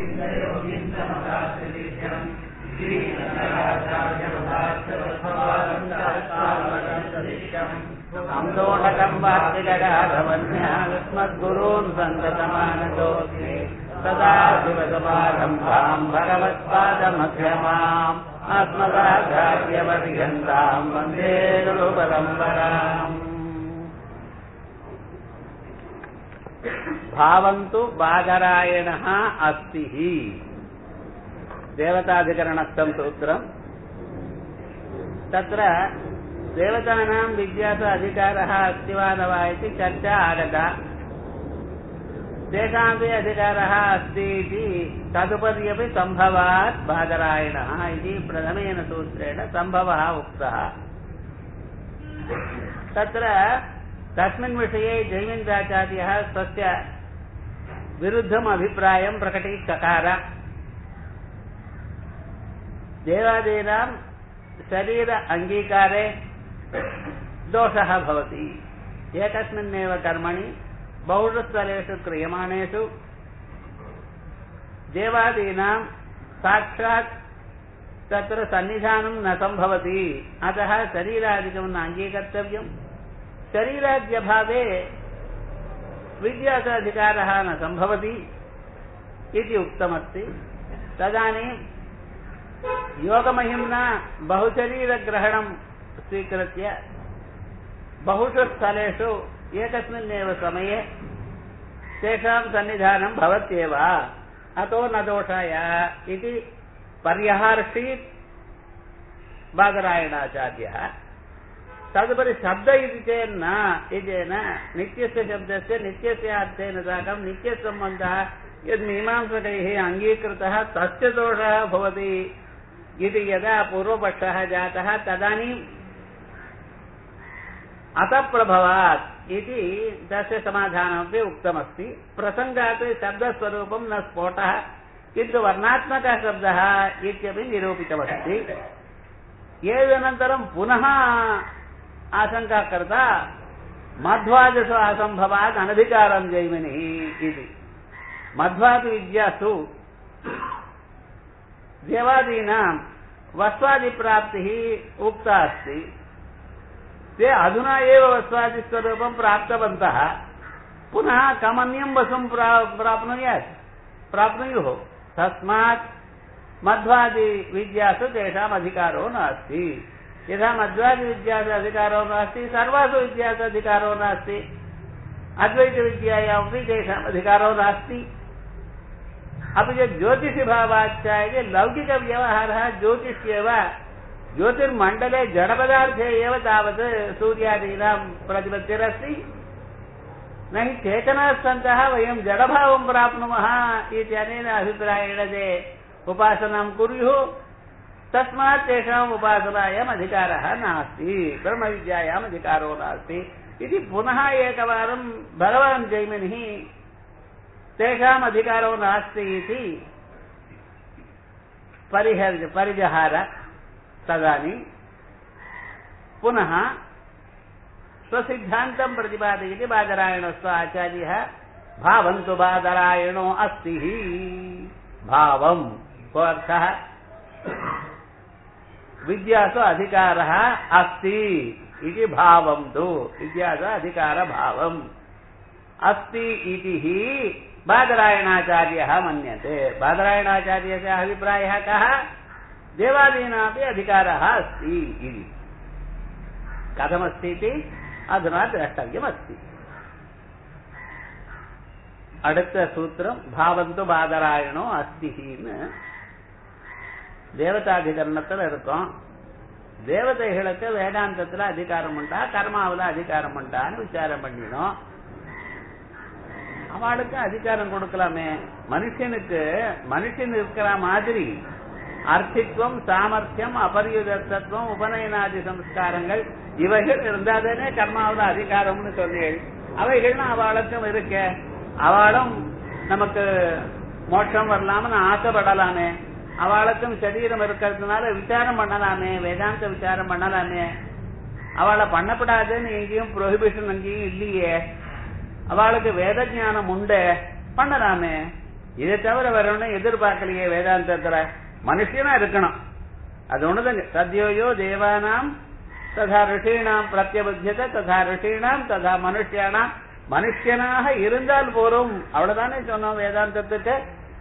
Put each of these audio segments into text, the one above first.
அந்தோடகம் வார்த்திகராகவன்யாஸ்மத்குரூன் சந்ததமானதோஸ்மி சதா சிவசமாரம்பாம் பகவத்பாதமக்ரமாம் ஆத்மதாச்சாரியபர்யந்தாம் வந்தே குரு பரம்பராம் भावन्तु बादरायणः अस्ति देवताधिकरणस्थं सूत्रम् तत्र देवतानां विद्यासु अधिकारः अस्ति वा न वा इति चर्चा आगता तेषामपि अधिकारः अस्ति इति तदुपरि सम्भवात् बादरायणः इति प्रथमेन सूत्रेण सम्भवः उक्तः तत्र तस्मिन् विषये जैमिन्द्राचार्यः स्वस्य विरुद्धम् अभिप्रायं प्रकटीचकार देवादीनां शरीर अङ्गीकारे दोषः भवति एकस्मिन्नेव कर्मणि बहुषस्थलेषु क्रियमाणेषु देवादीनां साक्षात् तत्र सन्निधानं न सम्भवति अतः शरीरादिकं न अङ्गीकर्तव्यम् शरीराद्यभावे विद्यासाधिकारः न सम्भवति इति उक्तमस्ति तदानीं योगमहिम्ना बहुशरीरग्रहणं स्वीकृत्य बहुषु स्थलेषु एकस्मिन्नेव समये तेषां सन्निधानं भवत्येव अतो न दोषाय इति पर्यहार्षीत् बादरायणाचार्यः तदुपरि शब्द इति चेन्न इत्येन नित्यस्य शब्दस्य नित्यस्य अर्थेन साकं नित्यसम्बन्धः यद् मीमांसकैः अङ्गीकृतः तस्य दोषः भवति इति यदा पूर्वपक्षः जातः तदानीम् अतप्रभवात् इति तस्य समाधानमपि उक्तमस्ति प्रसङ्गात् शब्दस्वरूपं न स्फोटः किन्तु वर्णात्मकः शब्दः इत्यपि निरूपितमस्ति एतदनन्तरं पुनः आशङ्का कृता मध्वादिषु असम्भवात् अनधिकारं जैमिनिः इति मध्वादि विद्यासु देवादीनां वस्वादिप्राप्तिः उक्ता अस्ति ते अधुना एव वस्वादिस्वरूपं प्राप्तवन्तः पुनः कमन्यं वसुं प्रा प्राप्नुयात् प्राप्नुयुः तस्मात् मध्वादिविद्यासु तेषाम् अधिकारो नास्ति यथा मध्वादिविद्यासु अधिकारो नास्ति सर्वासु विद्यासु अधिकारो नास्ति अद्वैतविद्यायामपि तेषाम् अधिकारो नास्ति अपि च ज्योतिषभावाच्च इति लौकिकव्यवहारः ज्योतिष्येव ज्योतिर्मण्डले जडपदार्थे एव तावत् सूर्यादीनां प्रतिपत्तिरस्ति न हि चेतनाः सन्तः वयं जडभावं प्राप्नुमः इत्यनेन अभिप्रायेण ते उपासनां कुर्युः तस्मात् तेषाम् उपासनायाम् अधिकारः नास्ति ब्रह्मविद्यायाम् अधिकारो नास्ति इति पुनः एकवारं भगवान् जैमिनिः तेषाम् अधिकारो नास्ति इति परिहर परिजहार तदानीं पुनः स्वसिद्धान्तं प्रतिपादयति बादरायणस्व आचार्यः भावन्तु बादरायणो अस्ति भावम् को अर्थः विद्यासु अधिकारः अस्ति इति भावं तु विद्यासु अधिकारभावम् अस्ति इति हि बादरायणाचार्यः मन्यते बादरायणाचार्यस्य अभिप्रायः कः देवादीनापि अधिकारः अस्ति इति कथमस्ति इति अधुना द्रष्टव्यमस्ति அடுத்த சூத்திரம் பாவந்து பாதராயணோ அஸ்திகின்னு தேவதாதிகரணத்துல இருக்கும் தேவதைகளுக்கு வேதாந்தத்துல அதிகாரம் உண்டா கர்மாவுல அதிகாரம் உண்டான்னு விசாரம் பண்ணினோம் அவளுக்கு அதிகாரம் கொடுக்கலாமே மனுஷனுக்கு மனுஷன் இருக்கிற மாதிரி அர்த்தித்வம் சாமர்த்தியம் அபரியுதத்துவம் உபநயனாதி சம்ஸ்காரங்கள் இவைகள் இருந்தாதானே கர்மாவுல அதிகாரம்னு சொன்னீள் அவைகள்லாம் அவளுக்கும் இருக்க அவளும் நமக்கு மோட்சம் வரலாம்னு ஆசைப்படலாமே அவளுக்கும் சரீரம் இருக்கிறதுனால விசாரம் பண்ணலாமே வேதாந்த விசாரம் பண்ணலாமே அவளை பண்ணப்படாதுன்னு எங்கேயும் ப்ரொஹிபிஷன் எங்கேயும் இல்லையே அவளுக்கு வேத ஞானம் உண்டு பண்ணலாமே இதை தவிர வேற ஒன்றும் எதிர்பார்க்கலையே வேதாந்தத்துல மனுஷனா இருக்கணும் அது ஒண்ணுதாங்க சத்யோயோ தேவானாம் ததா ரிஷீணாம் பிரத்யபுத்தியத ததா ரிஷீணாம் ததா மனுஷியானாம் மனுஷனாக இருந்தால் போரும் அவ்வளவுதானே சொன்னோம் வேதாந்தத்துக்கு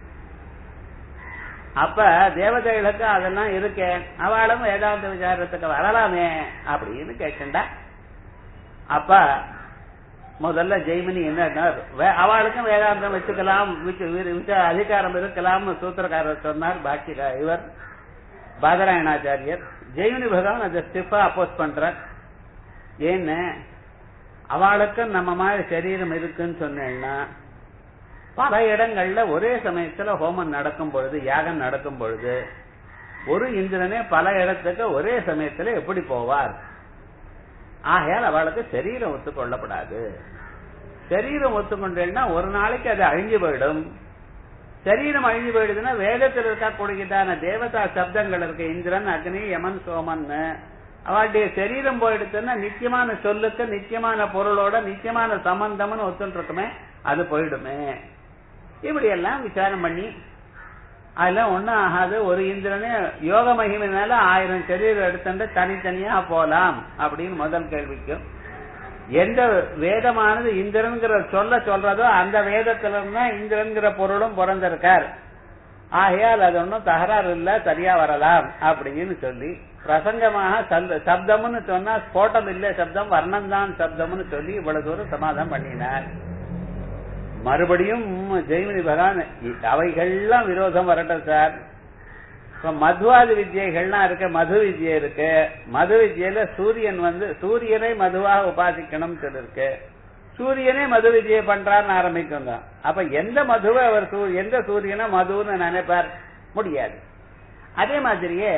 அப்ப தேவதைகளுக்கு அதெல்லாம் இருக்கே அவளும் வேதாந்த விசாரத்துக்கு வரலாமே அப்படின்னு கேட்கண்டா அப்ப முதல்ல ஜெய்மினி என்ன அவளுக்கும் வேதாந்தம் வச்சுக்கலாம் அதிகாரம் இருக்கலாம்னு சூத்திரக்காரர் சொன்னார் பாக்கிய இவர் பாதராயணாச்சாரியர் ஜெய்மினி பகவான் அதை ஸ்டிஃபா அப்போஸ் பண்றார் ஏன்னு அவளுக்கும் நம்ம மாதிரி சரீரம் இருக்குன்னு சொன்னேன்னா பல இடங்கள்ல ஒரே சமயத்துல ஹோமம் நடக்கும் பொழுது யாகம் நடக்கும் பொழுது ஒரு இந்திரனே பல இடத்துக்கு ஒரே சமயத்துல எப்படி போவார் ஆகையால் அவளுக்கு சரீரம் ஒத்துக்கொள்ளப்படாது சரீரம் ஒத்துக்கொண்டேன்னா ஒரு நாளைக்கு அது அழிஞ்சு போயிடும் சரீரம் அழிஞ்சு போயிடுதுன்னா வேதத்தில் இருக்கக்கூடியதான தேவதா சப்தங்கள் இருக்கு இந்திரன் அக்னி யமன் சோமன் அவளுடைய சரீரம் போயிடுச்சுன்னா நித்தியமான சொல்லுக்கு நித்தியமான பொருளோட நித்தியமான சம்பந்தம்னு ஒத்துட்டு இருக்குமே அது போயிடுமே இப்படி எல்லாம் விசாரம் பண்ணி அதெல்லாம் ஒண்ணும் ஆகாது ஒரு இந்திரனே யோக மகிமைனால ஆயிரம் சரீரம் எடுத்துட்டு தனித்தனியா போலாம் அப்படின்னு முதல் கேள்விக்கும் எந்த வேதமானது இந்திரன்கிற சொல்ல சொல்றதோ அந்த வேதத்துல இருந்தா இந்திரன்கிற பொருளும் பிறந்திருக்கார் ஆகையால் அது ஒன்றும் தகராறு இல்ல சரியா வரலாம் அப்படின்னு சொல்லி பிரசங்கமாக சப்தம்னு சொன்னா ஸ்போட்டம் இல்ல சப்தம் வர்ணம் தான் சப்தம்னு சொல்லி இவ்வளவு தூரம் சமாதானம் பண்ணினார் மறுபடியும் ஜெய்மினி பகவான் அவைகள்லாம் விரோதம் வரட்டும் சார் இப்ப மதுவாதி வித்யைகள்லாம் இருக்கு மது வித்யை இருக்கு மது வித்யில சூரியன் வந்து சூரியனை மதுவாக உபாசிக்கணும் சொல்லிருக்கு சூரியனே மது விஜயை பண்றாருன்னு ஆரம்பிக்கும் தான் அப்ப எந்த மதுவை அவர் எந்த சூரியனை மதுன்னு நினைப்பார் முடியாது அதே மாதிரியே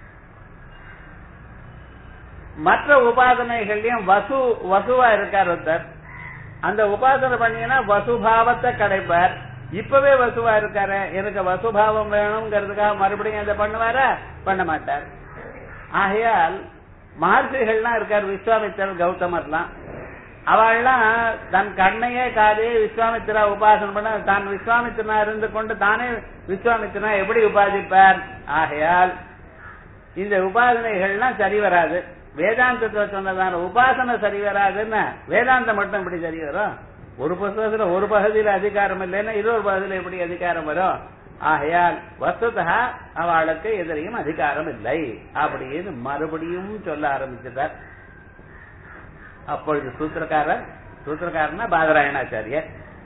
மற்ற உபாசனைகள்லயும் வசு வசுவா இருக்கார் ஒருத்தர் அந்த உபாசனை பண்ணீங்கன்னா வசுபாவத்தை கிடைப்பார் இப்பவே வசுவா இருக்காரு எனக்கு வசுபாவம் வேணுங்கிறதுக்காக மறுபடியும் அதை பண்ணுவாரா பண்ண மாட்டார் ஆகையால் மகர்ஷிகள்லாம் இருக்கார் விஸ்வாமித்தர் கௌதமர்லாம் அவள்லாம் தன் கண்ணையே காதே விஸ்வாமித்திரா உபாசனை பண்ண தான் விஸ்வாமித்திரனா இருந்து கொண்டு தானே விஸ்வாமித்திரனா எப்படி உபாதிப்பார் ஆகையால் இந்த உபாசனைகள்லாம் சரி வராது வேதாந்தத்துல சொன்னதான உபாசனை சரி வராதுன்னு வேதாந்தம் மட்டும் இப்படி சரி வரும் ஒரு புத்தகத்துல ஒரு பகுதியில அதிகாரம் இல்லைன்னா இன்னொரு பகுதியில எப்படி அதிகாரம் வரும் ஆகையால் வஸ்துதா அவளுக்கு எதிரையும் அதிகாரம் இல்லை அப்படின்னு மறுபடியும் சொல்ல ஆரம்பிச்சிட்டார் அப்பொழுது சூத்திரக்காரர் சூத்திரக்காரனா பாதராயணாச்சாரியர்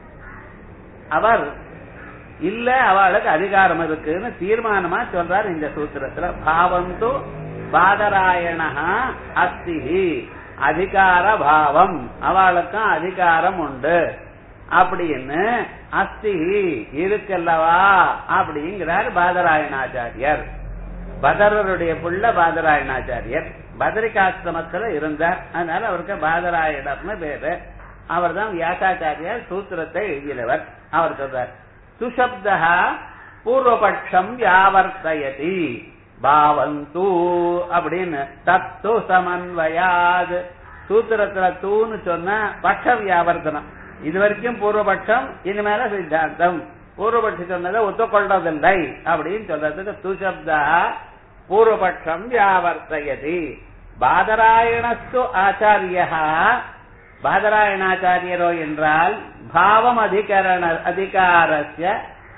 அவர் இல்ல அவளுக்கு அதிகாரம் இருக்குன்னு தீர்மானமா சொல்றார் இந்த சூத்திரத்துல பாவந்து பாதராயணா அஸ்தி அதிகார பாவம் அவளுக்கும் அதிகாரம் உண்டு அப்படின்னு அஸ்தி இருக்கல்லவா அப்படிங்கிறார் பாதராயணாச்சாரியர் பதரருடைய புள்ள பாதராயணாச்சாரியர் பதரிகாசிரமத்துல இருந்தார் அதனால அவருக்கு பாதராயணர்னு பேரு அவர் தான் வியாசாச்சாரியார் சூத்திரத்தை எழுதினவர் அவர் சொல்றார் சுசப்தா பூர்வபட்சம் யாவர்த்தயதி பாவந்து அப்படின்னு தத்து சமன்வயாது சூத்திரத்துல தூன்னு சொன்ன பட்ச வியாவர்த்தனம் இது வரைக்கும் பூர்வபட்சம் இனிமேல சித்தாந்தம் பூர்வபட்சம் சொன்னதை ஒத்துக்கொள்றதில்லை அப்படின்னு சொல்றதுக்கு சுசப்தா பூர்வபட்சம் வியாவர்த்தயதி பாதராயணஸ்து ஆச்சாரியா பாதராயணாச்சாரியரோ என்றால் பாவம் அதிகரண அதிகாரஸ்ய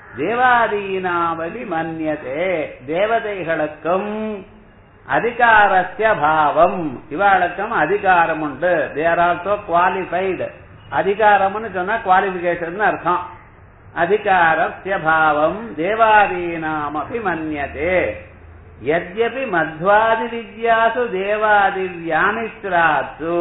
தேவாதீனாவலி மன்யதே தேவதைகளுக்கும் அதிகாரஸ்ய பாவம் இவாளுக்கும் அதிகாரம் உண்டு தேர் ஆல்சோ குவாலிஃபைடு அதிகாரம்னு சொன்னா குவாலிபிகேஷன் அர்த்தம் அதிகாரஸ்ய பாவம் தேவாதீனாமபி மன்யதே யத்யபி மத்வாதி வித்யாசு தேவாதி வியாமிஸ்ராத்து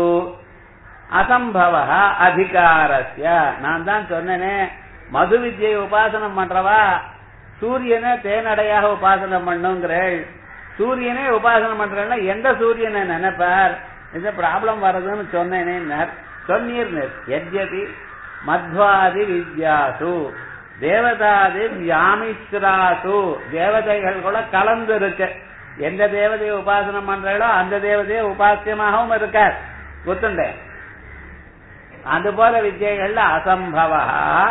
அசம்பவ அதிகாரஸ்ய நான் தான் சொன்னேனே மது வித்யை உபாசனம் பண்றவா சூரியனை தேனடையாக உபாசனம் பண்ணுங்கிறேள் சூரியனே உபாசனம் பண்றேன்னா எந்த சூரியனை நினைப்பார் இந்த ப்ராப்ளம் வர்றதுன்னு சொன்னேனே சொன்னீர் எத்யபி மத்வாதி வித்யாசு தேவதாதி வியாமிஸ்ராசு தேவதைகள் கூட கலந்து இருக்கு எந்த தேவதையை உபாசனம் பண்றாளோ அந்த தேவதையை உபாசியமாகவும் இருக்கார் குத்துண்டேன் அதுபோல வித்தியைகள்ல அசம்பவா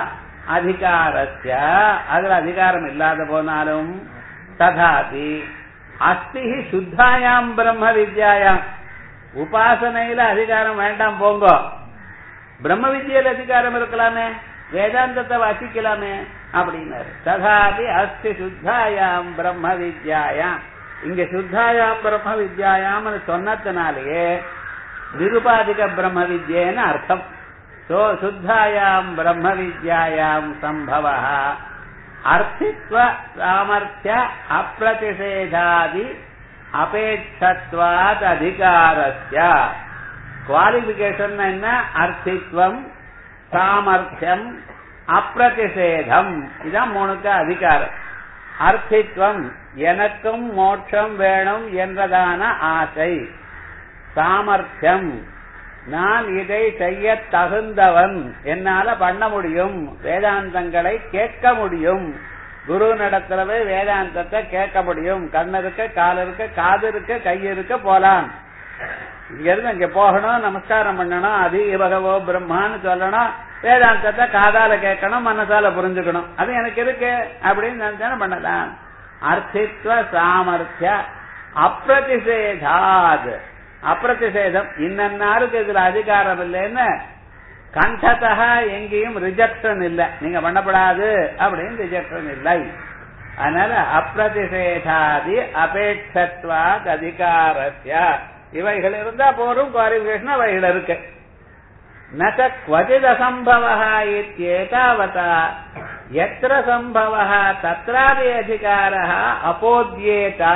அதிகாரஸ்ய அதுல அதிகாரம் இல்லாத போனாலும் ததாபி அஸ்தி சுத்தாயாம் பிரம்ம வித்யாயாம் உபாசனையில அதிகாரம் வேண்டாம் போங்கோ பிரம்ம வித்யில அதிகாரம் இருக்கலாமே வேதாந்தத்தை வாசிக்கலாமே அப்படின்னாரு ததாபி அஸ்தி சுத்தாயாம் பிரம்ம வித்யாயாம் இங்க சுத்தாயாம் பிரம்ம வித்யாயாம்னு சொன்னதுனாலேயே நிருபாதிக பிரம்ம வித்யன்னு அர்த்தம் சோ சுத்தாயாம் பிரம்ம வித்யாயாம் சம்பவ அர்த்தித்வ சாமர்த்திய அப்பிரதிஷேதாதி அபேட்சத்வாத் அதிகாரஸ்ய குவாலிபிகேஷன் என்ன அர்த்தித்வம் சாமர்த்தியம் அப்பிரதிஷேதம் இதான் மூணுக்கு அதிகாரம் அர்த்தித்வம் எனக்கும் மோட்சம் வேணும் என்றதான ஆசை சாமர்த்தியம் நான் இதை செய்ய தகுந்தவன் என்னால பண்ண முடியும் வேதாந்தங்களை கேட்க முடியும் குரு நடத்துறவே வேதாந்தத்தை கேட்க முடியும் கண்ணு இருக்க கால் இருக்க காது இருக்க கை இருக்க போலாம் இங்க இருந்து இங்க போகணும் நமஸ்காரம் பண்ணணும் அதி பகவோ பிரம்மான்னு சொல்லணும் வேதாந்தத்தை காதால கேட்கணும் மனசால புரிஞ்சுக்கணும் அது எனக்கு இருக்கு அப்படின்னு நினைச்சாலும் பண்ணலாம் அர்த்தித்வ சாமர்த்திய அப்பிரதிஷேதாத் அப்பிரதிஷேதம் இன்னன்னாருக்கு இதுல அதிகாரம் இல்லைன்னு கண்டதா எங்கேயும் ரிஜெக்ஷன் இல்ல நீங்க பண்ணப்படாது அப்படின்னு ரிஜெக்ஷன் இல்லை அதனால அப்பிரதிஷேதாதி அபேட்சத்வாத் அதிகாரஸ்ய இவைகள் இருந்தா போரும் குவாலிபிகேஷன் அவைகள் இருக்கு ந குவச்சித் அசம்பவ இத்யேதாவதா எத்திர சம்பவ தத்ராபி அதிகார அப்போத்யேதா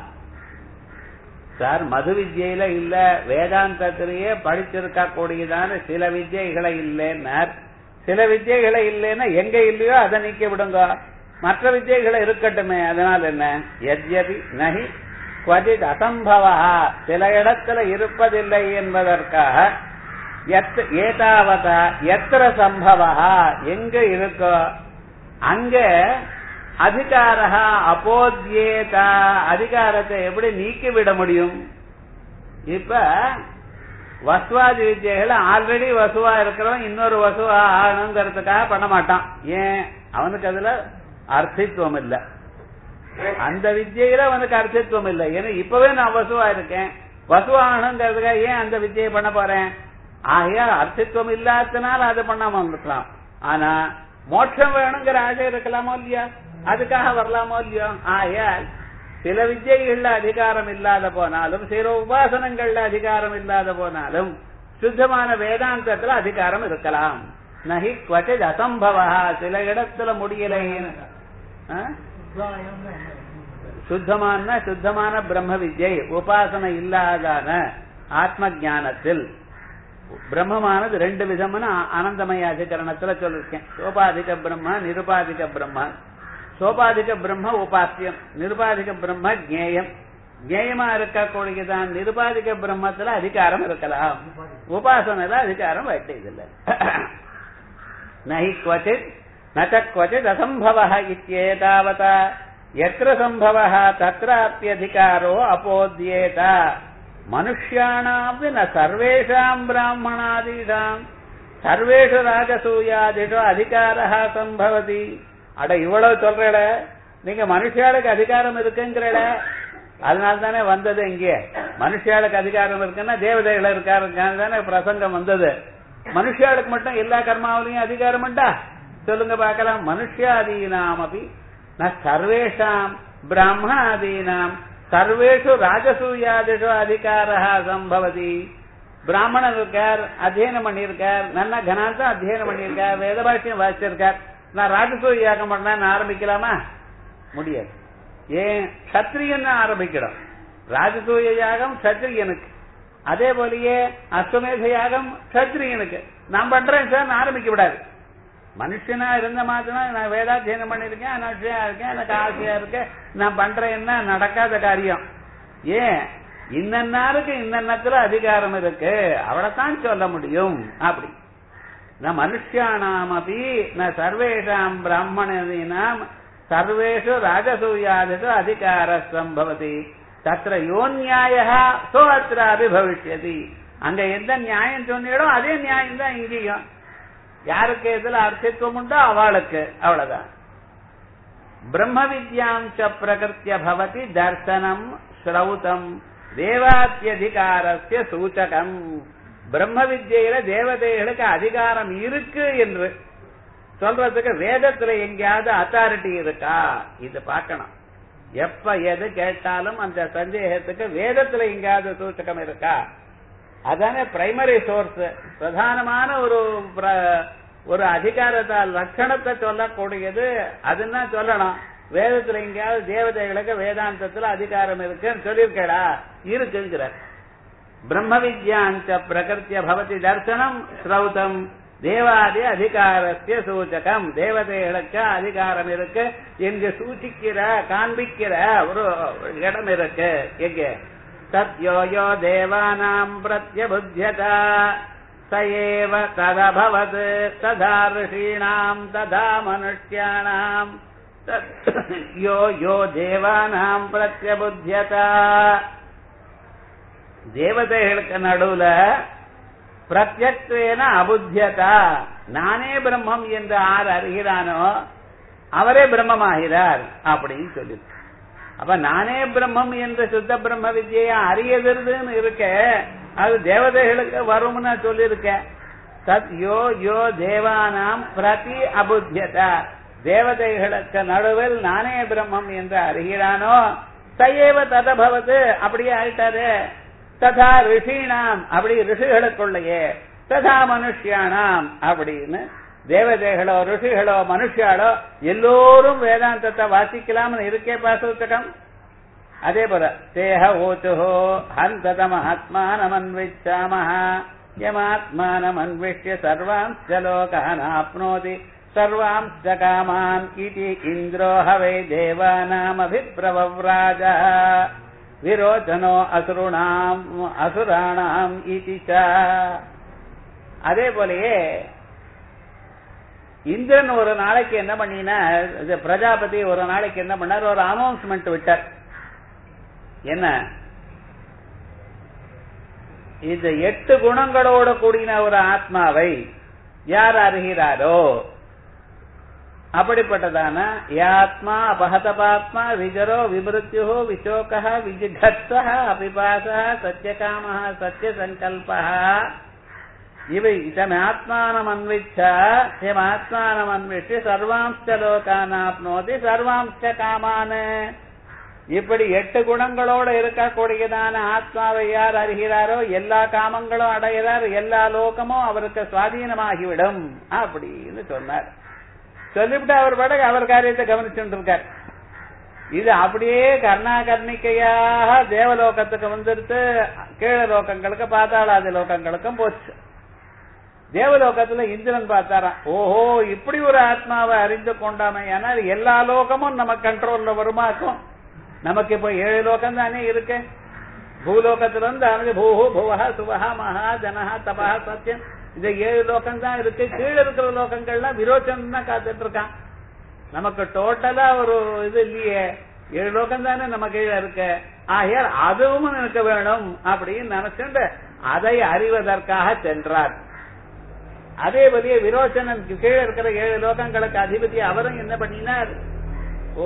சார் மது வித்யில இல்ல வேதாந்தத்திலேயே படிச்சிருக்க கூடியதான சில வித்யைகளை இல்லைன்னார் சில வித்யைகளை இல்லைன்னா எங்க இல்லையோ அதை நீக்கி விடுங்க மற்ற வித்யைகளை இருக்கட்டுமே அதனால் என்ன எத்யபி நகி குவஜித் அசம்பவா சில இடத்துல இருப்பதில்லை என்பதற்காக ஏதாவதா எத்திர சம்பவா எங்க இருக்கோ அங்க அதிகாரா அப்போத்யேதா அதிகாரத்தை எப்படி நீக்கிவிட முடியும் இப்ப வசுவாதி வித்தியைகள் ஆல்ரெடி வசுவா இருக்கிறவன் இன்னொரு வசுவா ஆகணுங்கிறதுக்காக பண்ண மாட்டான் ஏன் அவனுக்கு அதுல அர்த்தித்துவம் இல்ல அந்த வித்தியில அவனுக்கு அர்த்தித்துவம் இல்லை ஏன்னா இப்பவே நான் வசுவா இருக்கேன் வசுவாகணுங்கிறதுக்காக ஏன் அந்த வித்தியை பண்ண போறேன் ஆகையால் அர்த்தித்துவம் இல்லாதனால அதை பண்ணாம இருக்கலாம் ஆனா மோட்சம் வேணுங்கிற ஆசை இருக்கலாமோ இல்லையா அதுக்காக வரலாமோ இல்லையோ ஆயால் சில வித்யைகள்ல அதிகாரம் இல்லாத போனாலும் சில உபாசனங்கள்ல அதிகாரம் இல்லாத போனாலும் சுத்தமான வேதாந்தத்துல அதிகாரம் இருக்கலாம் நகி குவச்சித் அசம்பவா சில இடத்துல முடியல சுத்தமான சுத்தமான பிரம்ம வித்யை உபாசனை இல்லாதான ஆத்ம ஜானத்தில் பிரம்மமானது ரெண்டு விதமான ஆனந்தமய அதிகரணத்துல சொல்லிருக்கேன் சோபாதிக பிரம்ம நிருபாதிக பிரம்ம சோபாதிக பிரம்ம உபாசியம் நிருபாதிக பிரம்ம ஜேயம் ஜேயமா இருக்கக்கூடியதான் நிருபாதிக பிரம்மத்துல அதிகாரம் இருக்கலாம் உபாசனைல அதிகாரம் வைட்டதில்லை நகி குவச்சித் நச்ச குவச்சித் அசம்பவ இத்தியேதாவதா எத்திர சம்பவ தத்ராப்பியதிகாரோ அப்போத்யேத மனுஷ்யாணாம் ந சர்வேஷாம் பிராமணாதீஷாம் சர்வேஷு ராஜசூயாதிஷு அதிகாரா சம்பவதி அட இவ்வளவு சொல்றட நீங்க மனுஷாளுக்கு அதிகாரம் இருக்குங்கிறட அதனால தானே வந்தது இங்கே மனுஷாளுக்கு அதிகாரம் இருக்குன்னா தேவதைகள் இருக்காரு தானே பிரசங்கம் வந்தது மனுஷாளுக்கு மட்டும் எல்லா கர்மாவிலையும் அதிகாரம் உண்டா சொல்லுங்க பார்க்கலாம் மனுஷாதீனாம் அப்படி ந சர்வேஷாம் பிராமணாதீனாம் சர்வேஷு ராஜசூயாதிஷு அதிகாரா சம்பவதி பிராமணர் இருக்கார் அத்தியனம் பண்ணியிருக்கார் நல்ல கனாந்தம் அத்தியனம் பண்ணியிருக்கார் வேத பாஷ்யம் வாசிச்சிருக்கார் நான் ராஜசூய யாகம் பண்ண ஆரம்பிக்கலாமா முடியாது ஏன் சத்திரியன் ஆரம்பிக்கணும் ராஜசூய யாகம் சத்திரியனுக்கு அதே போலயே அஸ்வமேத யாகம் சத்திரியனுக்கு நான் பண்றேன் சார் நான் ஆரம்பிக்க விடாது மனுஷனா இருந்த மாத்திரம் நான் வேதாத்தியனம் பண்ணிருக்கேன் அனர்ஷியா இருக்கேன் எனக்கு ஆசையா இருக்கேன் நான் பண்றேன்னா நடக்காத காரியம் ஏன் இன்னன்னாருக்கு இன்னத்துல அதிகாரம் இருக்கு அவளைத்தான் சொல்ல முடியும் அப்படி ந மனுஷியானாம் அப்படி ந சர்வேஷாம் பிராமணதீனாம் சர்வேஷு ராஜசூயாதிஷு அதிகார சம்பவதி தத்திர யோ நியாய சோ அத்திராபி பவிஷ்யதி அங்க எந்த நியாயம் சொன்னீடோ அதே நியாயம் தான் இங்கேயும் யாருக்கு எதுல அர்த்தத்துவம் உண்டோ அவளுக்கு அவ்வளவுதான் பிரம்ம வித்யாம் ச பிரகிருத்திய பவதி தர்சனம் ஸ்ரௌதம் தேவாத்தியதிகாரஸ்ய சூச்சகம் பிரம்ம வித்யில தேவதைகளுக்கு அதிகாரம் இருக்கு என்று சொல்றதுக்கு வேதத்துல எங்கேயாவது அத்தாரிட்டி இருக்கா இது பார்க்கணும் எப்ப எது கேட்டாலும் அந்த சந்தேகத்துக்கு வேதத்துல எங்கேயாவது சூச்சகம் இருக்கா அதானே பிரைமரி சோர்ஸ் பிரதானமான ஒரு பிர- ஒரு அதிகாரத்தால் லட்சணத்தை சொல்லக்கூடியது அதுன்னா சொல்லணும் வேதத்துல எங்கேயாவது தேவதைகளுக்கு வேதாந்தத்துல அதிகாரம் இருக்குன்னு சொல்லியிருக்கடா இருக்குங்கிற பிரம்ம வித்யாந்த பிரகிருத்திய பவதி தர்சனம் ஸ்ரௌதம் தேவாதி அதிகாரத்திய சூச்சகம் தேவதைகளுக்கு அதிகாரம் இருக்கு என்று சூச்சிக்கிற காண்பிக்கிற ஒரு இடம் இருக்கு எங்க சத்யோ யோ தேவானாம் பிரத்யபுத்தியதா ச ஏவ ததபவத் ததா ரிஷீணாம் ததா மனுஷ்யாணாம் தத் யோ யோ தேவானாம் பிரத்யபுத்தியதா தேவதைகளுக்கு நடுவுல பிரத்யக்வேன அபுத்தியதா நானே பிரம்மம் என்று ஆர் அறிகிறானோ அவரே பிரம்மமாகிறார் அப்படின்னு சொல்லி அப்ப நானே பிரம்மம் என்று சுத்த பிரம்ம வித்யை அறியதுன்னு இருக்க அது தேவதைகளுக்கு வரும்னு சொல்லியிருக்க தத் யோ யோ தேவானாம் பிரதி அபுத்தியதா தேவதைகளுக்கு நடுவில் நானே பிரம்மம் என்று அறிகிறானோ சையேவ ததபவது அப்படியே ஆயிட்டாரு ததா ரிஷீணாம் அப்படி ரிஷிகளுக்குள்ளேயே ததா மனுஷியானாம் அப்படின்னு தேவதைகளோ ரிஷிகளோ மனுஷியாளோ எல்லோரும் வேதாந்தத்தை வாசிக்கலாம்னு இருக்கே பாசோத்தகம் அதே போல தேஹ ஓச்சுஹோ ஹந்ததமஹாத்மானமன்விச்சாமஹ யமாத்மானமன்விஷ்ய சர்வாம்ச லோகான் ஆப்னோதி சர்வாம்ச காமான் இதி இந்திரோ ஹவை தேவானாமபிப்ரவவ்ராஜ விரோச்சனோ அசுருணாம் அசுராணாம் இதி ச அதே போலயே இந்திரன் ஒரு நாளைக்கு என்ன பண்ணினா இது பிரஜாபதி ஒரு நாளைக்கு என்ன பண்ணார் ஒரு அனௌன்ஸ்மெண்ட் விட்டார் என்ன இந்த எட்டு குணங்களோட கூடின ஒரு ஆத்மாவை யார் அறிகிறாரோ அப்படிப்பட்டதான யாத்மா அபஹதபாத்மா விஜரோ விமிருத்யோ விசோக விஜிகத்ஸ அபிபாச சத்தியகாம சத்திய சங்கல்ப இவை இதமாத்மானம் அன்விச்ச எமாத்மானம் அன்விச்சு சர்வாம்ச லோகானாப்னோதி சர்வாம்ச காமான இப்படி எட்டு குணங்களோட இருக்கக்கூடியதான ஆத்மாவை யார் அறிகிறாரோ எல்லா காமங்களும் அடைகிறார் எல்லா லோகமும் அவருக்கு சுவாதீனமாகிவிடும் அப்படின்னு சொன்னார் சொல்லிவிட்டு அவர் படகு அவர் காரியத்தை கவனிச்சுட்டு இருக்கார் இது அப்படியே கர்ணாகர்ணிக்கையாக தேவலோகத்துக்கு வந்துருத்து கீழ லோகங்களுக்கு பாதாளாதி லோகங்களுக்கும் போச்சு தேவலோகத்துல இந்திரன் பார்த்தாராம் ஓஹோ இப்படி ஒரு ஆத்மாவை அறிந்து கொண்டாமே ஆனால் எல்லா லோகமும் நம்ம கண்ட்ரோல்ல வருமாக்கும் நமக்கு இப்ப ஏழு லோகம் தானே இருக்கு பூலோகத்துல இருந்து அவனுக்கு பூஹு புவஹா சுவஹா மகா ஜனஹா தபஹா சத்தியம் இந்த ஏழு லோகம் தான் இருக்கு கீழே இருக்கிற லோகங்கள்லாம் விரோச்சனம் தான் காத்துட்டு இருக்கான் நமக்கு டோட்டலா ஒரு இது இல்லையே ஏழு லோகம் தானே நம்ம கீழே இருக்கு ஆகையால் அதுவும் எனக்கு வேணும் அப்படின்னு நினைச்சுட்டு அதை அறிவதற்காக சென்றார் அதே போலயே விரோச்சனனுக்கு கீழே இருக்கிற ஏழு லோகங்களுக்கு அதிபதி அவரும் என்ன பண்ணினார் ஓ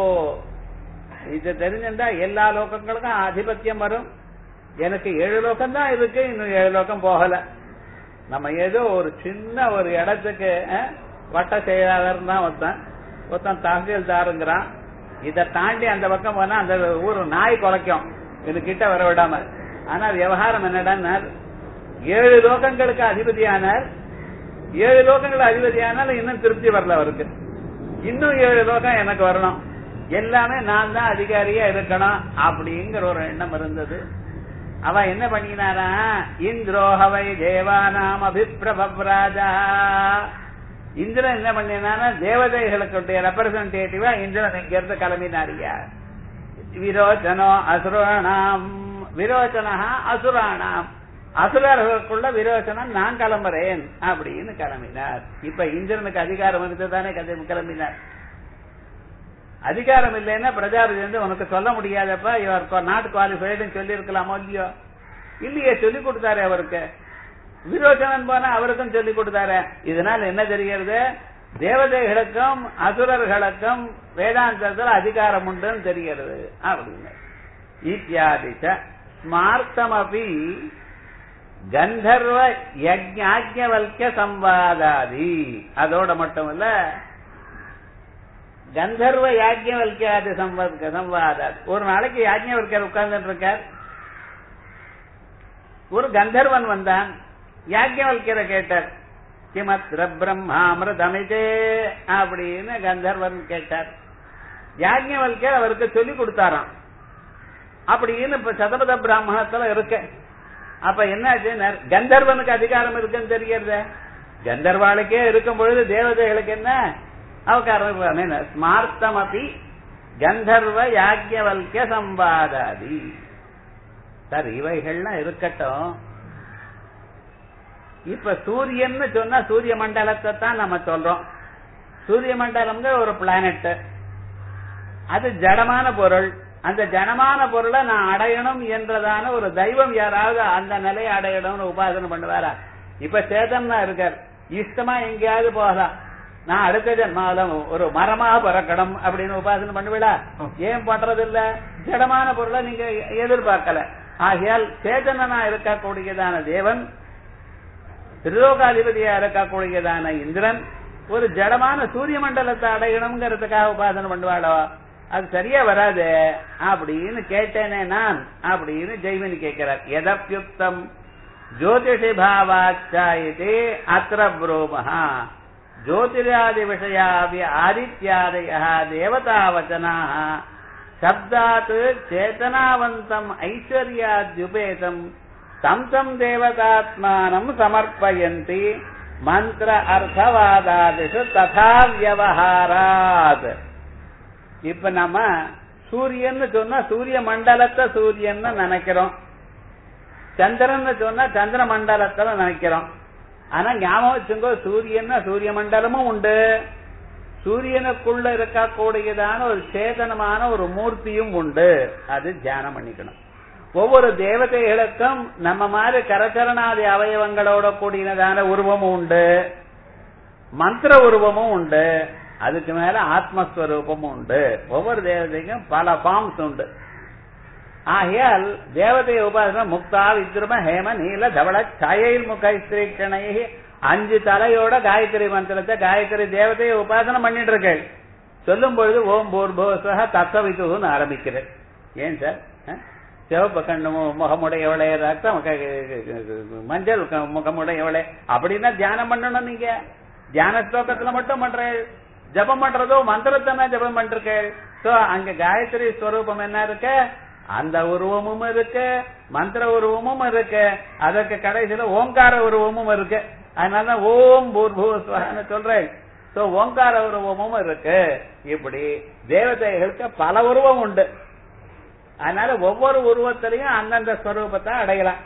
இது தெரிஞ்சிருந்தா எல்லா லோகங்களுக்கும் ஆதிபத்தியம் வரும் எனக்கு ஏழு லோகம் தான் இருக்கு இன்னும் ஏழு லோகம் போகல நம்ம ஏதோ ஒரு சின்ன ஒரு இடத்துக்கு அஹ், வட்ட செயலாளர் தான் ஒருத்தன் ஒருத்தன் தாசில்தாருங்கிறான் இதை தாண்டி அந்த பக்கம் போனா அந்த ஊர் நாய் குலைக்கும் இது கிட்ட வர விடாம ஆனா விவகாரம் என்னடான்னா ஏழு லோகங்களுக்கு அதிபதியானார் ஏழு லோகங்கள் அதிபதியானாலும் இன்னும் திருப்தி வரல அவருக்கு இன்னும் ஏழு லோகம் எனக்கு வரணும் எல்லாமே நான் தான் அதிகாரியா இருக்கணும் அப்படிங்கிற ஒரு எண்ணம் இருந்தது அவ என்ன பண்ணினாரா இந்திரோஹவை தேவானாம் அபிப்பிரபராஜா இந்திரன் என்ன பண்ணினானா தேவதைகளுக்கு ரெப்ரசன்டேட்டிவா இந்திரன் இங்க இருந்து கிளம்பினாரியா விரோச்சனோ அசுராணாம் விரோச்சனா அசுராணாம் அசுரர்களுக்குள்ள விரோச்சனம் நான் கிளம்புறேன் அப்படின்னு கிளம்பினார் இப்ப இந்திரனுக்கு அதிகாரம் இருந்துதானே கிளம்பினார் அதிகாரம் இல்லைன்னா பிரஜாபதி வந்து உனக்கு சொல்ல முடியாதப்ப இவர் நாட் குவாலிஃபைடுன்னு சொல்லி இருக்கலாமோ இல்லையோ இல்லையே சொல்லி கொடுத்தாரு அவருக்கு விரோச்சனன் போனா அவருக்கும் சொல்லி கொடுத்தாரு இதனால என்ன தெரிகிறது தேவதைகளுக்கும் அசுரர்களுக்கும் வேதாந்தத்தில் அதிகாரம் உண்டுன்னு தெரிகிறது அப்படின்னு இத்தியாதிச்ச ஸ்மார்த்தமபி கந்தர்வ யஜ்ஞாஜ்ஞவல்ய சம்வாதாதி அதோட மட்டும் இல்ல கந்தர்வ யாஜ்ஞவல்யாதி சம்பர்க்க சம்வாதாதி ஒரு நாளைக்கு யாஜ்ஞவல்யர் உட்கார்ந்துட்டு இருக்கார் ஒரு கந்தர்வன் வந்தான் யாஜ்ஞவல்யரை கேட்டார் கிமத்ர பிரம்மாமிரதமிதே அப்படின்னு கந்தர்வன் கேட்டார் யாஜ்ஞவல்யர் அவருக்கு சொல்லி கொடுத்தாராம் அப்படின்னு இப்ப சதபத பிராமணத்துல இருக்கு அப்ப என்னாச்சு கந்தர்வனுக்கு அதிகாரம் இருக்குன்னு தெரியறது கந்தர்வாளுக்கே இருக்கும் பொழுது தேவதைகளுக்கு என்ன அவகாரம் ஸ்மார்த்தம் அப்படி கந்தர்வ யாக்கியவல்ய சம்பாதாதி சார் இவைகள்லாம் இருக்கட்டும் இப்ப சூரியன்னு சொன்னா சூரிய மண்டலத்தை தான் நம்ம சொல்றோம் சூரிய மண்டலம்ங்கிற ஒரு பிளானட் அது ஜடமான பொருள் அந்த ஜனமான பொருளை நான் அடையணும் என்றதான ஒரு தெய்வம் யாராவது அந்த நிலையை அடையணும்னு உபாசனை பண்ணுவாரா இப்ப சேதம்னா இருக்கார் இஷ்டமா எங்கேயாவது போகலாம் நான் அடுத்த ஜென்மாவில ஒரு மரமா பிறக்கணும் அப்படின்னு உபாசனை பண்ணுவிடா ஏன் பண்றது இல்ல ஜடமான பொருளை நீங்க எதிர்பார்க்கல ஆகையால் சேதனனா இருக்கக்கூடியதான தேவன் திருலோகாதிபதியா இருக்கக்கூடியதான இந்திரன் ஒரு ஜடமான சூரிய மண்டலத்தை அடையணுங்கிறதுக்காக உபாசனை பண்ணுவாளோ அது சரியா வராது அப்படின்னு கேட்டேனே நான் அப்படின்னு ஜெய்மினி கேட்கிறார் எதப்யுக்தம் ஜோதிஷி பாவாச்சாயிதே அத்திர புரோமஹா ஜோதிராதி விஷயாவி ஆதித்யாதய தேவதாவச்சனாः சப்தாத் சேதனாவந்தம் ஐஸ்வர்யாத்யுபேதம் தம் தம் தேவதாத்மானம் சமர்ப்பயந்தி மந்திர அர்த்தவாதாதிஷு ததா வியவஹாராத் இப்ப நம்ம சூரியன் சொன்னா சூரிய மண்டலத்தை சூரியன் நினைக்கிறோம் சந்திரன் சொன்னா சந்திர மண்டலத்துல நினைக்கிறோம் ஆனா ஞாபகம் வச்சுங்கோ சூரியன் சூரிய மண்டலமும் உண்டு சூரியனுக்குள்ள இருக்கக்கூடியதான ஒரு சேதனமான ஒரு மூர்த்தியும் உண்டு அது தியானம் பண்ணிக்கணும் ஒவ்வொரு தேவதைகளுக்கும் நம்ம மாதிரி கரச்சரணாதி அவயவங்களோட கூடியதான உருவமும் உண்டு மந்திர உருவமும் உண்டு அதுக்கு மேல ஆத்மஸ்வரூபமும் உண்டு ஒவ்வொரு தேவதைக்கும் பல ஃபார்ம்ஸ் உண்டு ஆகையால் தேவதை உபாசனை முக்தா வித்ரும ஹேம நீல தவள சாயையில் முகைஸ்திரீக்கணை அஞ்சு தலையோட காயத்ரி மந்திரத்தை காயத்ரி தேவதையை உபாசனை பண்ணிட்டு இருக்கேன் சொல்லும் பொழுது ஓம் பூர்போஸ்வக தத்துவவித்துன்னு ஆரம்பிக்கிறேன் ஏன் சார் சிவப்பு கண்ணு முகமுடையவளே ரத்தம் மஞ்சள் முகமுடையவளே அப்படின்னா தியானம் பண்ணணும் நீங்க தியான ஸ்லோகத்துல மட்டும் பண்றேன் ஜபம் பண்றதோ மந்திரத்தை ஜபம் பண்றேன் சோ அங்க காயத்ரி ஸ்வரூபம் என்ன இருக்கு அந்த உருவமும் இருக்கு மந்திர உருவமும் இருக்கு அதற்கு கடைசியில ஓங்கார உருவமும் இருக்கு அதனாலதான் ஓம் பூர்பூஸ்வரன்னு சொல்றேன் சோ ஓங்கார உருவமும் இருக்கு இப்படி தேவதைகளுக்கு பல உருவம் உண்டு அதனால ஒவ்வொரு உருவத்திலையும் அந்தந்த ஸ்வரூபத்தை அடையலாம்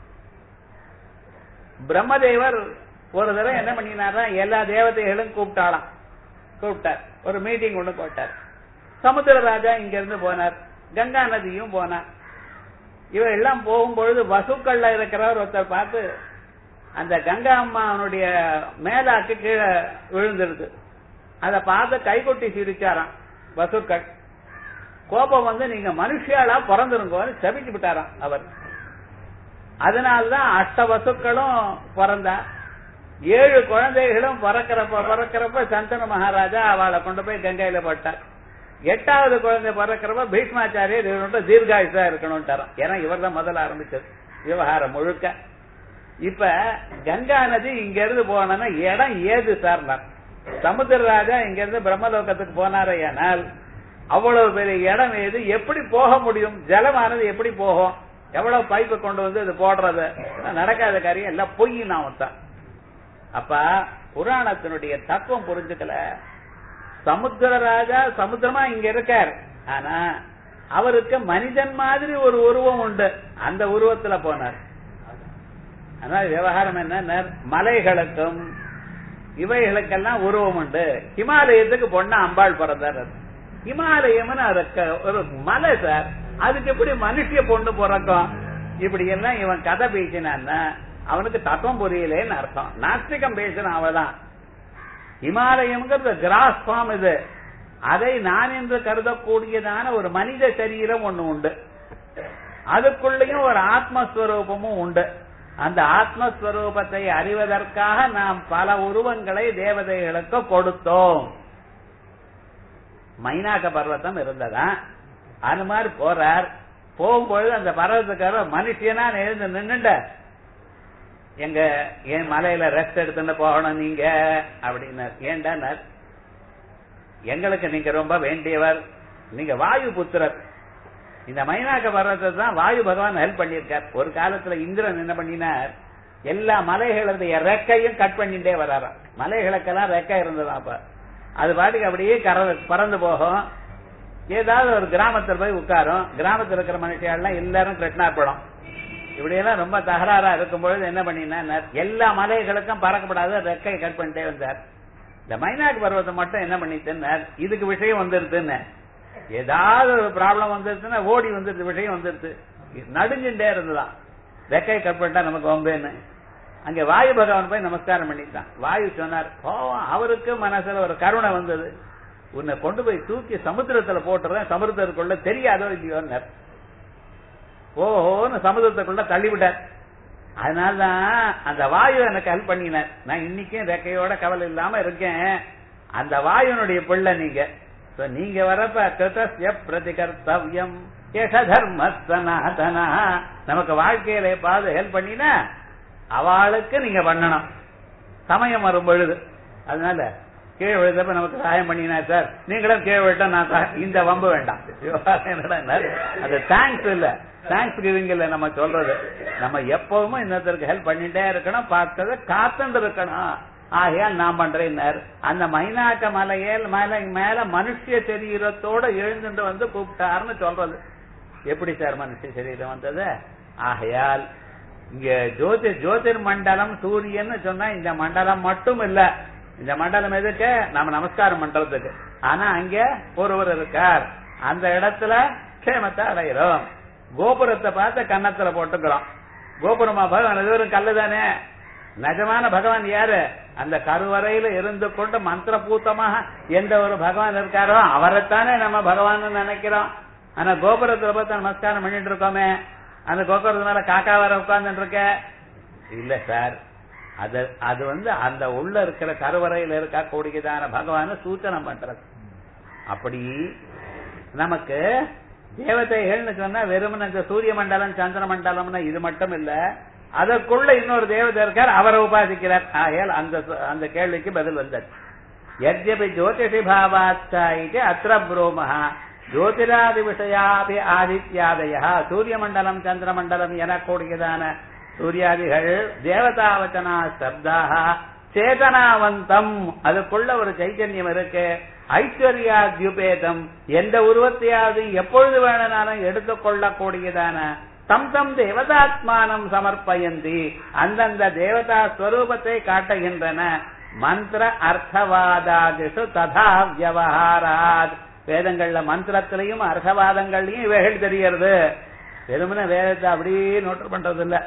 பிரம்மதேவர் ஒரு தடவை என்ன பண்ணினாரா எல்லா தேவதைகளும் கூப்பிட்டாலாம் கூப்பிட்டார் ஒரு மீட்டிங் ஒண்ணு போட்டார் சமுத்திர ராஜா இங்க இருந்து போனார் கங்கா நதியும் போனார் இவ எல்லாம் போகும்பொழுது வசுக்கள்ல இருக்கிறவர் ஒருத்தர் பார்த்து அந்த கங்கா அம்மாவனுடைய மேலாக்கு கீழே விழுந்துருது அத பார்த்து கைகொட்டி சிரிச்சாராம் வசுக்கள் கோபம் வந்து நீங்க மனுஷியாளா பிறந்திருங்கோன்னு சபிச்சு விட்டாராம் அவர் அதனால்தான் அஷ்ட வசுக்களும் பிறந்தா ஏழு குழந்தைகளும் பிறக்கிறப்ப பிறக்கிறப்ப சந்தன மகாராஜா அவளை கொண்டு போய் கங்கையில போட்டார் எட்டாவது குழந்தை பிறக்கிறப்ப பீஷ்மாச்சாரியர் இவனோட தீர்காயுஷா இருக்கணும்ட்டாராம் ஏன்னா இவர் தான் முதல்ல ஆரம்பிச்சது விவகாரம் முழுக்க இப்ப கங்கா நதி இங்க இருந்து போனா இடம் ஏது சார்னார் சமுத்திரராஜா இங்க இருந்து பிரம்மலோகத்துக்கு போனாரே ஆனால் அவ்வளவு பெரிய இடம் ஏது எப்படி போக முடியும் ஜலமானது எப்படி போகும் எவ்வளவு பைப்பை கொண்டு வந்து இது போடுறது நடக்காத காரியம் எல்லாம் பொய் நாம தான் அப்ப புராணத்தினுடைய தத்துவம் புரிஞ்சுக்கல சமுத்திர ராஜா சமுத்திரமா இங்க இருக்கார் ஆனா அவருக்கு மனிதன் மாதிரி ஒரு உருவம் உண்டு அந்த உருவத்துல போனார் ஆனா விவகாரம் என்ன மலைகளுக்கும் இவைகளுக்கெல்லாம் உருவம் உண்டு ஹிமாலயத்துக்கு பொண்ணா அம்பாள் பிறந்தார் ஹிமாலயம்னு அதுக்கு ஒரு மலை சார் அதுக்கு எப்படி மனுஷிய பொண்ணு பிறக்கும் இப்படி எல்லாம் இவன் கதை பேசினான்னா அவனுக்கு தத்துவம் புரியலேன்னு அர்த்தம் நாஸ்திகம் பேசுறான் அவதான் ஹிமாலயம்ங்கிறது கிராஸ் ஃபார்ம் இது அதை நான் என்று கருதக்கூடியதான ஒரு மனித சரீரம் ஒண்ணு உண்டு அதுக்குள்ளேயும் ஒரு ஆத்மஸ்வரூபமும் உண்டு அந்த ஆத்மஸ்வரூபத்தை அறிவதற்காக நாம் பல உருவங்களை தேவதைகளுக்கு கொடுத்தோம் மைனாக்க பர்வத்தம் இருந்ததா அது மாதிரி போறார் போகும்பொழுது அந்த பர்வத்துக்காரர் மனுஷனா எழுந்து நின்னுண்ட எங்க என் மலையில ரெஸ்ட் எடுத்துட்டு போகணும் நீங்க அப்படின்னார் ஏண்டானார் எங்களுக்கு நீங்க ரொம்ப வேண்டியவர் நீங்க வாயு புத்திரர் இந்த மைனாக்க பர்வத்தை தான் வாயு பகவான் ஹெல்ப் பண்ணியிருக்கார் ஒரு காலத்துல இந்திரன் என்ன பண்ணினார் எல்லா மலைகளுடைய ரெக்கையும் கட் பண்ணிட்டே வராராம் மலைகளுக்கெல்லாம் ரெக்கை இருந்ததா அப்ப அது பாட்டுக்கு அப்படியே கர பறந்து போகும் ஏதாவது ஒரு கிராமத்துல போய் உட்காரும் கிராமத்துல இருக்கிற மனுஷியெல்லாம் எல்லாரும் கிருஷ்ணார்பணம் இப்படியெல்லாம் ரொம்ப தகராறா இருக்கும்பொழுது என்ன பண்ணினா எல்லா மலைகளுக்கும் பறக்கப்படாத ரெக்கை கட் பண்ணிட்டே வந்தார் இந்த மைனாக் பருவத்தை மட்டும் என்ன பண்ணிட்டுன்னார் இதுக்கு விஷயம் வந்துருதுன்னு ஏதாவது ஒரு ப்ராப்ளம் வந்துருச்சுன்னா ஓடி வந்துருது விஷயம் வந்துருது நடுஞ்சுட்டே இருந்துதான் ரெக்கை கட் பண்ணிட்டா நமக்கு வம்பேன்னு அங்க வாயு பகவான் போய் நமஸ்காரம் பண்ணிட்டான் வாயு சொன்னார் கோவம் அவருக்கு மனசுல ஒரு கருணை வந்தது உன்னை கொண்டு போய் தூக்கி சமுத்திரத்துல போட்டுறேன் சமுத்திரத்துக்குள்ள தெரியாதோ இல்லையோன்னார் ஓஹோன்னு சமுதிரத்துக்குள்ள தள்ளிவிட்டார் அதனாலதான் அந்த வாயு எனக்கு ஹெல்ப் பண்ணினார் நான் இன்னைக்கும் ரெக்கையோட கவலை இல்லாம இருக்கேன் அந்த வாயுனுடைய பிள்ளை நீங்க So, நீங்க வரப்ப கிருதஸ்ய பிரதிகர்த்தவியம் யச தர்ம சனாதனா நமக்கு வாழ்க்கையில எப்பாவது ஹெல்ப் பண்ணினா அவளுக்கு நீங்க பண்ணணும் சமயம் வரும் பொழுது அதனால கீழே விழுந்தப்ப நமக்கு சகாயம் பண்ணினா சார் நீங்களும் கீழே விட்டா நான் சா- இந்த வம்பு வேண்டாம் என்னடா அது தேங்க்ஸ் இல்ல தேங்க்ஸ் கிவிங் இல்ல நம்ம சொல்றது நம்ம எப்பவுமே இன்னொருத்தருக்கு ஹெல்ப் பண்ணிட்டே இருக்கணும் பார்த்ததை காத்துட்டு இருக்கணும் ஆகையால் நான் பண்றேன் அந்த மைனாக்க மலையில் மலை மேல மனுஷ சரீரத்தோட எழுந்துட்டு வந்து கூப்பிட்டாருன்னு சொல்றது எப்படி சார் மனுஷ சரீரம் வந்தது ஆகையால் இங்க ஜோதி ஜோதிர் மண்டலம் சூரியன் சொன்னா இந்த மண்டலம் மட்டும் இல்ல இந்த மண்டலம் எதுக்கு நாம நமஸ்காரம் பண்றதுக்கு ஆனா அங்க ஒருவர் இருக்கார் அந்த இடத்துல க்ஷேமத்தை அடைகிறோம் கோபுரத்தை பார்த்து கன்னத்துல போட்டுக்கிறோம் கோபுரமா பகவான் இது ஒரு கல்லு தானே நிஜமான பகவான் யாரு அந்த கருவறையில இருந்து கொண்டு மந்திரபூத்தமாக எந்த ஒரு பகவான் இருக்காரோ அவரைத்தானே நம்ம பகவான் நினைக்கிறோம் ஆனா கோபுரத்துல பார்த்து நமஸ்காரம் பண்ணிட்டு இருக்கோமே அந்த கோபுரத்து மேல காக்கா வர உட்கார்ந்துட்டு இருக்க இல்ல சார் அது அது வந்து அந்த உள்ள இருக்கிற கருவறையில இருக்கக்கூடியதான பகவான சூச்சனம் பண்றது அப்படி நமக்கு தேவதைகள்னு சொன்னா வெறுமனே இந்த சூரிய மண்டலம் சந்திர மண்டலம்னா இது மட்டும் இல்ல அதற்குள்ள இன்னொரு தேவதை இருக்கார் அவரை உபாசிக்கிறார் ஆகையால் அந்த அந்த கேள்விக்கு பதில் வந்தது யத்யபி ஜோதிஷி பாவாச்சா இது அத்திர புரோமஹ ஜோதிராதி விஷயாபி ஆதித்யாதய சூரிய மண்டலம் சந்திர மண்டலம் எனக்கூடியதான சூர்யாதிகள் தேவதாவச்சனா சப்தாக சேதனாவந்தம் அதுக்குள்ள ஒரு சைத்தன்யம் இருக்கு ஐஸ்வர்யாத்யுபேதம் எந்த உருவத்தையாவது எப்பொழுது வேணும்னாலும் எடுத்துக்கொள்ளக்கூடியதான தம் தம் தேவதாத்மானம் சமர்ப்பயந்தி அந்தந்த தேவதா ஸ்வரூபத்தை காட்டுகின்றன மந்திர அர்த்தவாதாதிஷு ததா வியவஹாராத் வேதங்கள்ல மந்திரத்திலையும் அர்த்தவாதங்கள்லயும் இவைகள் தெரியறது வெறுமனே வேதத்தை அப்படியே நோட்டு பண்றது இல்ல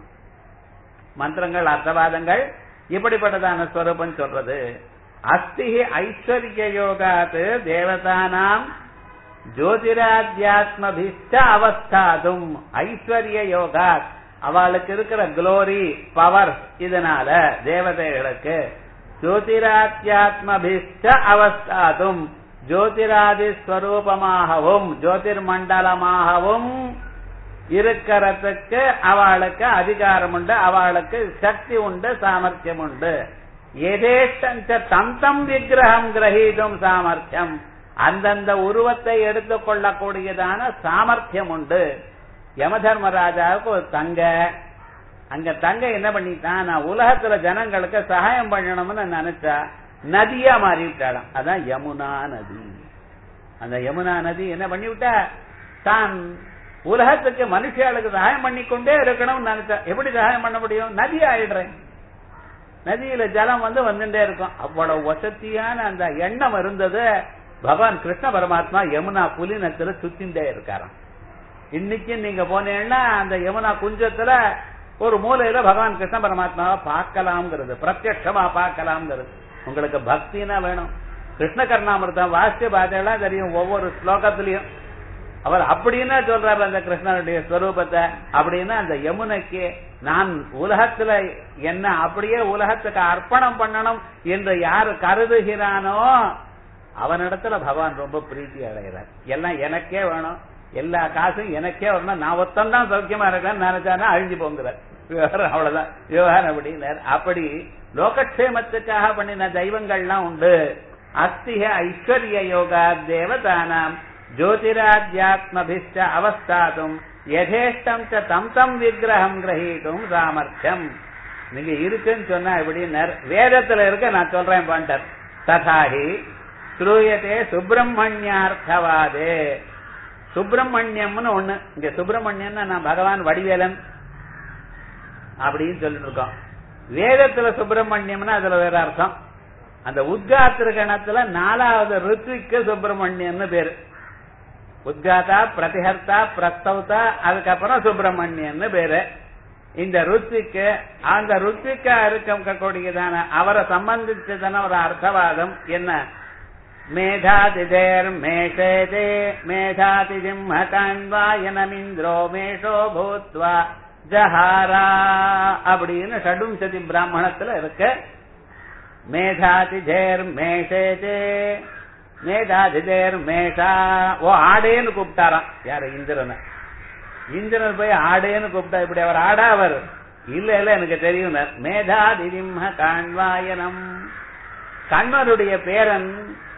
மந்திரங்கள் அர்த்தவாதங்கள் இப்படிப்பட்டதான ஸ்வரூபம் சொல்றது அஸ்தி ஐஸ்வர்ய யோகாத் தேவதானாம் ஜோதிராத்யாத்மபிஷ்ட அவஸ்தாதும் ஐஸ்வர்ய யோகா அவளுக்கு இருக்கிற குளோரி பவர் இதனால தேவதைகளுக்கு ஜோதிராத்யாத்மபிஷ்ட அவஸ்தாதும் ஜோதிராதி ஸ்வரூபமாகவும் ஜோதிர்மண்டலமாகவும் இருக்கிறதுக்கு அவளுக்கு அதிகாரம் உண்டு அவளுக்கு சக்தி உண்டு சாமர்த்தியம் உண்டு எதேஷ்டஞ்ச தந்தம் விக்கிரகம் கிரகீதும் சாமர்த்தியம் அந்தந்த உருவத்தை எடுத்துக்கொள்ளக்கூடியதான சாமர்த்தியம் உண்டு யமதர்மராஜாவுக்கு ஒரு தங்க அங்க தங்க என்ன பண்ணிட்டான் நான் உலகத்துல ஜனங்களுக்கு சகாயம் பண்ணணும்னு நினைச்சா நதியா மாறிவிட்டாளாம் அதான் யமுனா நதி அந்த யமுனா நதி என்ன பண்ணிவிட்டா தான் உலகத்துக்கு மனுஷியாளுக்கு சகாயம் பண்ணிக்கொண்டே இருக்கணும்னு நினைச்சா எப்படி சகாயம் பண்ண முடியும் நதி ஆயிடுறேன் நதியில ஜலம் வந்து வந்துட்டே இருக்கும் அவ்வளவு வசதியான அந்த எண்ணம் இருந்தது பகவான் கிருஷ்ண பரமாத்மா யமுனா புலினத்துல சுத்திண்டே இருக்காராம் இன்னைக்கு நீங்க போனீங்கன்னா அந்த யமுனா குஞ்சத்துல ஒரு மூலையில பகவான் கிருஷ்ண பரமாத்மாவை பார்க்கலாம்ங்கிறது பிரத்யட்சமா பார்க்கலாம்ங்கிறது உங்களுக்கு பக்தினா வேணும் கிருஷ்ண கர்ணாமிர்தம் வாசிய பாதையெல்லாம் தெரியும் ஒவ்வொரு ஸ்லோகத்திலையும் அவர் அப்படின்னா சொல்றாரு அந்த கிருஷ்ணனுடைய ஸ்வரூபத்தை அப்படின்னா அந்த யமுனைக்கு நான் உலகத்துல என்ன அப்படியே உலகத்துக்கு அர்ப்பணம் பண்ணணும் என்று யாரு கருதுகிறானோ அவனிடத்துல பகவான் ரொம்ப பிரீத்தி அடைகிறார் எல்லாம் எனக்கே வேணும் எல்லா காசும் எனக்கே வரணும் நான் ஒத்தம் தான் சௌக்கியமா இருக்கேன்னு நினைச்சானா அழிஞ்சு போங்கிறார் விவகாரம் அவ்வளவுதான் விவகாரம் அப்படின்னார் அப்படி லோகக்ஷேமத்துக்காக பண்ணின தெய்வங்கள்லாம் உண்டு அஸ்திக ஐஸ்வர்ய யோகா தேவதானாம் ஜோதிராத்யாத்மபிஷ்ட அவஸ்தாதும் யதேஷ்டம் ச தம் தம் விக்கிரகம் கிரகீட்டும் சாமர்த்தியம் நீங்க இருக்குன்னு சொன்னா எப்படின்னார் வேதத்துல இருக்க நான் சொல்றேன் பாண்டர் ததாகி ஸ்ரூயத்தே சுப்பிரமணியார்த்தவாதே சுப்பிரமணியம்னு ஒண்ணு இங்க சுப்பிரமணியம்னா நான் பகவான் வடிவேலன் அப்படின்னு சொல்லிட்டு இருக்கோம் வேதத்துல சுப்பிரமணியம்னா அதுல வேற அர்த்தம் அந்த உத்காத்திர கணத்துல நாலாவது ருத்விக்கு சுப்பிரமணியம்னு பேரு உத்காதா பிரதிஹர்த்தா பிரஸ்தவதா அதுக்கப்புறம் சுப்பிரமணியன்னு பேரு இந்த ருத்விக்கு அந்த ருத்விக்கா இருக்கக்கூடியதான அவரை சம்பந்திச்சதான ஒரு அர்த்தவாதம் என்ன மேதாதிதேர் மேஷேதே மேதாதிதிம் காண்வாயனமிந்திரோ மேஷோ பூத்வா ஜஹாரா அப்படின்னு ஷடும்சதி பிராமணத்துல இருக்கு மேதாதிதேர் மேஷேதே மேதாதிதேர் மேஷா ஓ ஆடேன்னு கூப்பிட்டாராம் யாரு இந்திரனை இந்திரன் போய் ஆடேன்னு கூப்பிட்டா இப்படி அவர் ஆடா அவர் இல்ல இல்ல எனக்கு தெரியும் மேதாதிதிம்ஹ காண்வாயனம் கண்ணருடைய பேரன்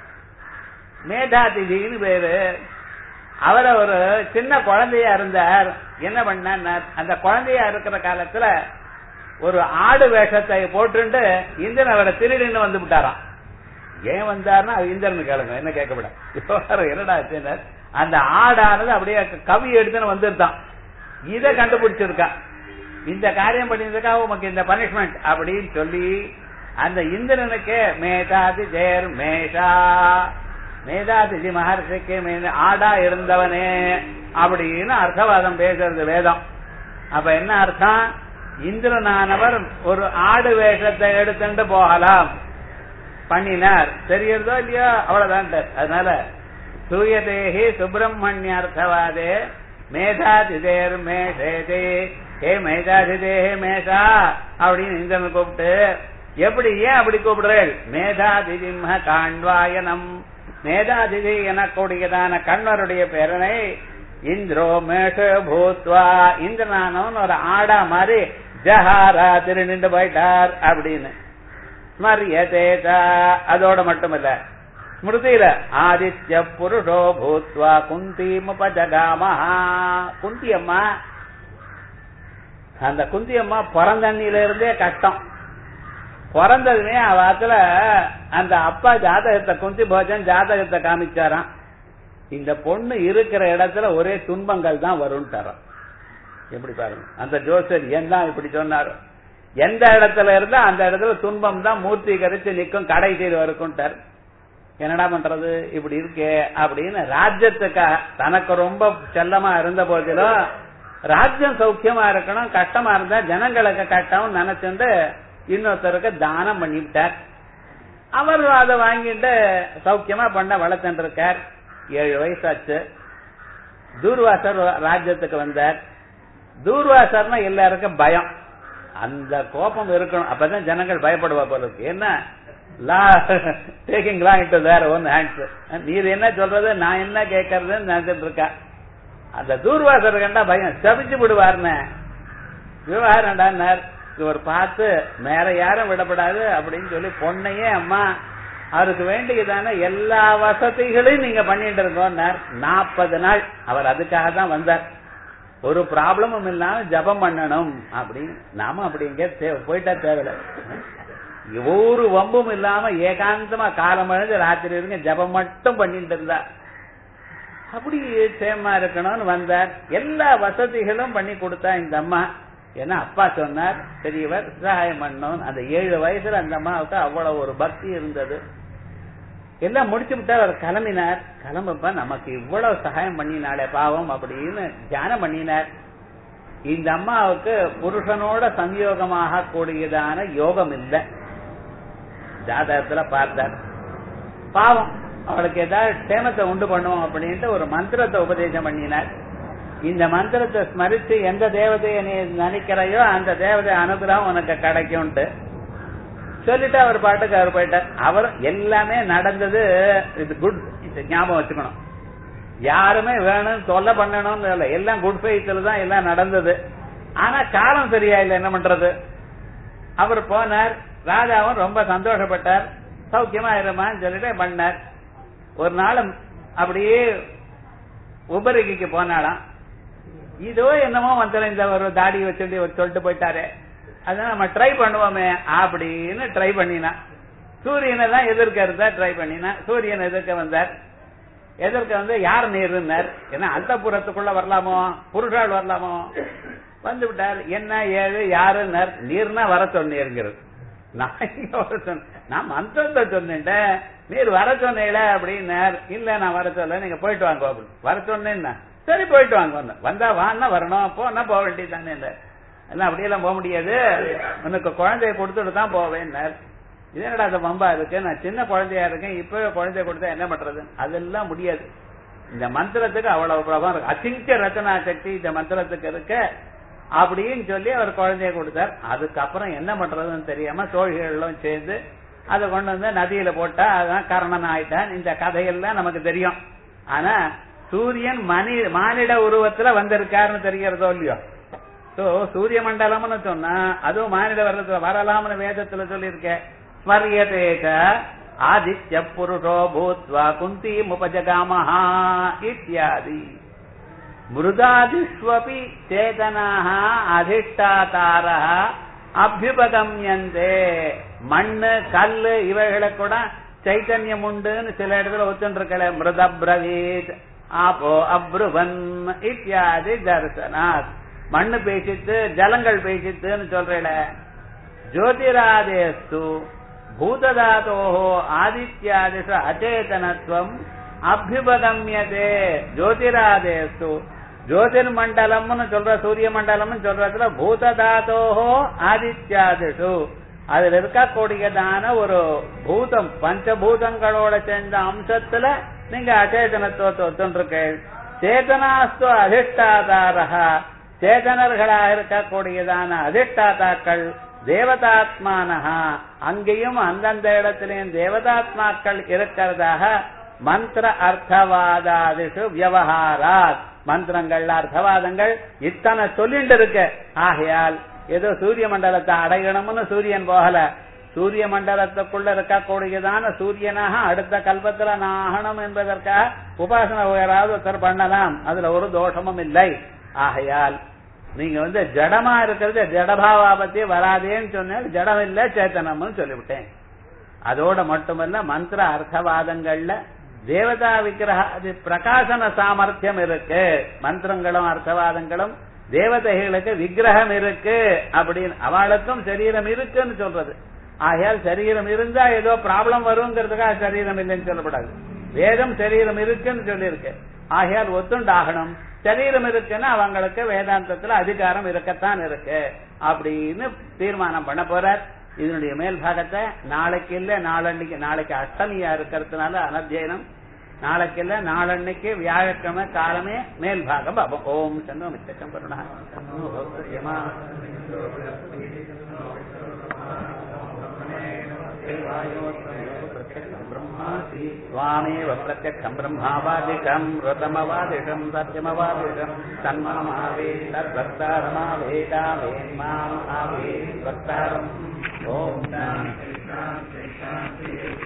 மேதாதிதின்னு பேரு அவர் ஒரு சின்ன குழந்தையா இருந்தார் என்ன பண்ணார் அந்த குழந்தையா இருக்கிற காலத்துல ஒரு ஆடு வேஷத்தை போட்டுட்டு இந்திரன் அவரை திருடின்னு வந்து விட்டாராம் ஏன் வந்தாருன்னா அது இந்திரன் கேளுங்க என்ன கேட்கப்பட இப்போ என்னடா ஆச்சுன்னு அந்த ஆடானது அப்படியே கவி எடுத்துன்னு வந்துருந்தான் இத கண்டுபிடிச்சிருக்கான் இந்த காரியம் பண்ணியிருக்கா உமக்கு இந்த பனிஷ்மெண்ட் அப்படின்னு சொல்லி அந்த இந்திரனுக்கு மேதாதி ஜெயர் மேஷா மேதாதிஜி மகர்ஷிக்கு மேல ஆடா இருந்தவனே அப்படின்னு அர்த்தவாதம் பேசுறது வேதம் அப்ப என்ன அர்த்தம் இந்திரனானவர் ஒரு ஆடு வேஷத்தை எடுத்துட்டு போகலாம் பண்ணினார் தெரியறதோ இல்லையோ அவ்வளவுதான் அதனால சூயதேகி சுப்பிரமணியார்த்தவாதே மேதாதிதேர் மேஷேதே ஹே மேதாதிதேஹே மேஷா அப்படின்னு இந்திரன் கூப்பிட்டு எப்படி ஏன் அப்படி கூப்பிடுறேன் மேதாதிதிம்ஹ காண்வாயனம் மேதாதிதி எனக்கூடியதான கண்ணருடைய பேரனை இந்திரோ மேஷ பூத்வா இந்திரனானவன் ஒரு ஆடா மாதிரி ஜஹாரா திரு நின்று போயிட்டார் அப்படின்னு ஸ்மரியதேதா அதோட மட்டுமில்ல ஸ்மிருதியில ஆதித்ய புருஷோ பூத்வா குந்திமுபஜகாம குந்தி அம்மா அந்த குந்தி அம்மா பிறந்தண்ணில இருந்தே கஷ்டம் பிறந்ததுமே அவாத்துல அந்த அப்பா ஜாதகத்தை குந்தி போஜன் ஜாதகத்தை காமிச்சாராம் இந்த பொண்ணு இருக்கிற இடத்துல ஒரே துன்பங்கள் தான் வரும் தரோம் எப்படி பாருங்க அந்த ஜோசர் என்ன இப்படி சொன்னாரு எந்த இடத்துல இருந்தா அந்த இடத்துல துன்பம் தான் மூர்த்தீகரிச்சு நிற்கும் கடை செய்து வருக்கும்ட்டார் என்னடா பண்றது இப்படி இருக்கே அப்படின்னு ராஜ்யத்துக்காக தனக்கு ரொம்ப செல்லமா இருந்த போதிலும் ராஜ்யம் சௌக்கியமா இருக்கணும் கஷ்டமா இருந்தா ஜனங்களுக்கு கஷ்டம் நினைச்சுட்டு இன்னொருத்தருக்கு தானம் பண்ணிவிட்டார் அவர் அதை வாங்கிட்டு சௌக்கியமா பண்ண வளர்த்துட்டு இருக்கார் ஏழு வயசாச்சு தூர்வாசர் ராஜ்யத்துக்கு வந்தார் தூர்வாசர்னா எல்லாருக்கும் பயம் அந்த கோபம் இருக்கணும் அப்பதான் ஜனங்கள் பயப்படுவா போல இருக்கு என்ன லா டேக்கிங் லா இன்டு வேற ஒன் ஹேண்ட்ஸ் நீர் என்ன சொல்றது நான் என்ன கேட்கறதுன்னு நினைச்சிட்டு இருக்கா அந்த தூர்வாசர் கண்டா பயம் சபிச்சு விடுவார்னு விவகாரம்டா இவர் பார்த்து மேல யாரும் விடப்படாது அப்படின்னு சொல்லி பொண்ணையே அம்மா அவருக்கு வேண்டியதான எல்லா வசதிகளையும் நீங்க பண்ணிட்டு இருக்கோம்னார் நாற்பது நாள் அவர் அதுக்காக தான் வந்தார் ஒரு ப்ராப்ளமும் இல்லாம ஜபம் பண்ணணும் அப்படின்னு நாம அப்படி எங்க போயிட்டா தேவையில்ல ஒரு வம்பும் இல்லாம ஏகாந்தமா காலம் அழிஞ்சு ராத்திரி இருங்க ஜபம் மட்டும் பண்ணிட்டு இருந்தா அப்படி சேமா இருக்கணும்னு வந்தார் எல்லா வசதிகளும் பண்ணி கொடுத்தா இந்த அம்மா ஏன்னா அப்பா சொன்னார் பெரியவர் சகாயம் பண்ணணும் அந்த ஏழு வயசுல அந்த அம்மாவுக்கு அவ்வளவு ஒரு பக்தி இருந்தது எல்லாம் முடிச்சு விட்டா அவர் கிளம்பினார் கிளம்பப்ப நமக்கு இவ்வளவு சகாயம் பண்ணினாலே பாவம் அப்படின்னு தியானம் பண்ணினார் இந்த அம்மாவுக்கு புருஷனோட சம்யோகமாக கூடியதான யோகம் இல்லை ஜாதகத்துல பார்த்தார் பாவம் அவளுக்கு ஏதாவது க்ஷேமத்தை உண்டு பண்ணுவோம் அப்படின்ட்டு ஒரு மந்திரத்தை உபதேசம் பண்ணினார் இந்த மந்திரத்தை ஸ்மரித்து எந்த தேவதையை நீ நினைக்கிறையோ அந்த தேவதை அனுகிரகம் உனக்கு கிடைக்கும்ட்டு சொல்லிட்டு அவர் பாட்டுக்கு அவர் போயிட்டார் அவர் எல்லாமே நடந்தது இது குட் இது ஞாபகம் வச்சுக்கணும் யாருமே வேணும் தொல்லை பண்ணணும்னு இல்லை எல்லாம் குட் ஃபெய்த்தில் தான் எல்லாம் நடந்தது ஆனா காலம் சரியா இல்லை என்ன பண்றது அவர் போனார் ராஜாவும் ரொம்ப சந்தோஷப்பட்டார் சௌக்கியமா இருமான்னு சொல்லிட்டு பண்ணார் ஒரு நாள் அப்படியே உபரிக்கு போனாலாம் இதோ என்னமோ மந்திரம் இந்த ஒரு தாடி வச்சுட்டு ஒரு சொல்லிட்டு போயிட்டாரு அதான் நம்ம ட்ரை பண்ணுவோமே அப்படின்னு ட்ரை பண்ணினா சூரியனை தான் எதிர்க்க இருந்தா ட்ரை பண்ணினா சூரியன் எதிர்க்க வந்தார் எதிர்க்க வந்து யார் நீர்னார் ஏன்னா அந்த புறத்துக்குள்ள வரலாமோ புருஷால் வரலாமோ வந்து விட்டார் என்ன ஏது யாருன்னார் நீர்னா வர சொன்னீங்கிறது நான் இங்க வர சொன்னேன் நான் மந்திரத்தை சொன்னேன் நீர் வர சொன்னீங்களே அப்படின்னார் இல்ல நான் வர சொல்ல நீங்க போயிட்டு வாங்க அப்படின்னு வர சொன்னேன்னா சரி போயிட்டு வாங்க வந்தேன் வந்தா வான்னா வரணும் போனா போக வேண்டியதானே இல்ல எல்லாம் அப்படியெல்லாம் போக முடியாது உனக்கு குழந்தைய கொடுத்துட்டு தான் போவேன்னார் இது என்னடா அந்த பம்பா இருக்கு நான் சின்ன குழந்தையா இருக்கேன் இப்பவே குழந்தைய கொடுத்தா என்ன பண்றது அதெல்லாம் முடியாது இந்த மந்திரத்துக்கு அவ்வளவு பிரபம் இருக்கு அச்சிங்க ரச்சனா சக்தி இந்த மந்திரத்துக்கு இருக்க அப்படின்னு சொல்லி அவர் குழந்தைய கொடுத்தார் அதுக்கப்புறம் என்ன பண்றதுன்னு தெரியாம தோழிகளும் சேர்ந்து அதை கொண்டு வந்து நதியில போட்டா அதான் கர்ணன் ஆயிட்டான் இந்த கதையெல்லாம் நமக்கு தெரியும் ஆனா சூரியன் மணி மானிட உருவத்துல வந்திருக்காருன்னு தெரிகிறதோ இல்லையோ சோ சூரிய மண்டலம்னு சொன்னா அதுவும் மானிட வர்றதுல வரலாம்னு வேதத்துல சொல்லியிருக்கேன் ஸ்மரியதேக ஆதித்ய புருஷோ பூத்வா குந்தி முபஜகாமஹா இத்தியாதி மிருதாதிஷ்வபி சேதனாக அதிஷ்டாதார அபியுபகமியந்தே மண்ணு கல்லு இவைகளை கூட சைத்தன்யம் உண்டுன்னு சில இடத்துல ஒத்துருக்கல மிருத பிரவீத் ஆப்போ அப்ருவன் இத்தியாதி தர்சனாத் மண்ணு பேசித்து ஜலங்கள் பேசித்துன்னு சொல்றேல ஜோதிராதேஸ்து பூததாதோ ஆதித்யாதிஷு அச்சேதனத்துவம் அபியுபகமியதே ஜோதிராதேஸ்து ஜோதிர்மண்டலம்னு சொல்ற சூரிய மண்டலம்னு சொல்றதுல பூததாதோஹோ ஆதித்யாதிஷு அதுல இருக்கக்கூடியதான ஒரு பூதம் பஞ்சபூதங்களோட சேர்ந்த அம்சத்துல நீங்க அச்சேதனத்துவத்தை ஒத்துருக்கு சேதனாஸ்து அதிஷ்டாதாரா சேதனர்களாக இருக்கக்கூடியதான அதிஷ்டாதாக்கள் தேவதாத்மானஹா அங்கேயும் அந்தந்த இடத்திலேயும் தேவதாத்மாக்கள் இருக்கிறதாக மந்திர அர்த்தவாதாதிஷு வியவஹாராத் மந்திரங்கள் அர்த்தவாதங்கள் இத்தனை சொல்லிட்டு இருக்கு ஆகையால் ஏதோ சூரிய மண்டலத்தை அடையணும்னு சூரியன் போகல சூரிய மண்டலத்துக்குள்ள இருக்கக்கூடியதான சூரியனாக அடுத்த கல்பத்துல நான் ஆகணும் என்பதற்காக உபாசனை யாராவது ஒருத்தர் பண்ணலாம் அதுல ஒரு தோஷமும் இல்லை ஆகையால் நீங்க வந்து ஜடமா இருக்கிறது ஜடபாவாபத்தி வராதேன்னு சொன்னால் ஜடம் இல்ல சேத்தனம்னு சொல்லிவிட்டேன் அதோட மட்டுமல்ல மந்திர அர்த்தவாதங்கள்ல தேவதா விக்கிரக அது பிரகாசன சாமர்த்தியம் இருக்கு மந்திரங்களும் அர்த்தவாதங்களும் தேவதைகளுக்கு விக்கிரகம் இருக்கு அப்படின்னு அவளுக்கும் சரீரம் இருக்குன்னு சொல்றது ஆகையால் சரீரம் இருந்தா ஏதோ ப்ராப்ளம் வருங்கிறதுக்காக சரீரம் இல்லைன்னு சொல்லப்படாது வேதம் சரீரம் இருக்குன்னு சொல்லியிருக்கு ஆகையால் ஒத்துண்டாகணும் சரீரம் இருக்குன்னா அவங்களுக்கு வேதாந்தத்துல அதிகாரம் இருக்கத்தான் இருக்கு அப்படின்னு தீர்மானம் பண்ண போறார் இதனுடைய மேல் பாகத்தை நாளைக்கு இல்ல நாளன்னைக்கு நாளைக்கு அஷ்டமியா இருக்கிறதுனால அனத்தியனம் நாளைக்கு இல்ல நாளன்னைக்கு வியாழக்கிழமை காலமே மேல் பாகம் பாபம் ஓம் சன்னோ மிச்சம் கருணா स्वामेव प्रत्यक्षम् ब्रह्मावादिशम् ऋतमवादिशम् सत्यमवादिशम् तन्मामावे तद्वक्तारमावेदावेन्माम् आवे वक्तारम् ॐ